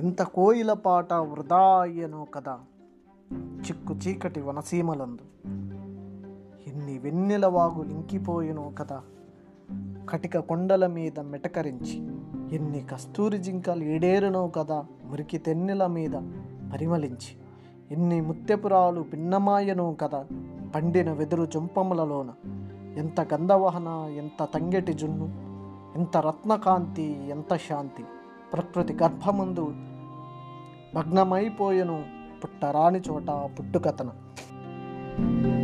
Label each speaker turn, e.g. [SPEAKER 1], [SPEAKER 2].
[SPEAKER 1] ఎంత కోయిల పాట వృధా అయ్యనో కదా చిక్కు చీకటి వనసీమలందు ఎన్ని వెన్నెల వాగు లింకిపోయెనో కదా కటిక కొండల మీద మెటకరించి ఎన్ని కస్తూరి జింకలు ఏడేరునో కదా మురికి తెన్నెల మీద పరిమళించి ఎన్ని ముత్యపురాలు భిన్నమాయనో కదా పండిన వెదురు జుంపములలోన ఎంత గంధవహన ఎంత తంగెటి జున్ను ఎంత రత్నకాంతి ఎంత శాంతి ప్రకృతి గర్భమందు భగ్నమైపోయెను పుట్టరాని చోట పుట్టుకతన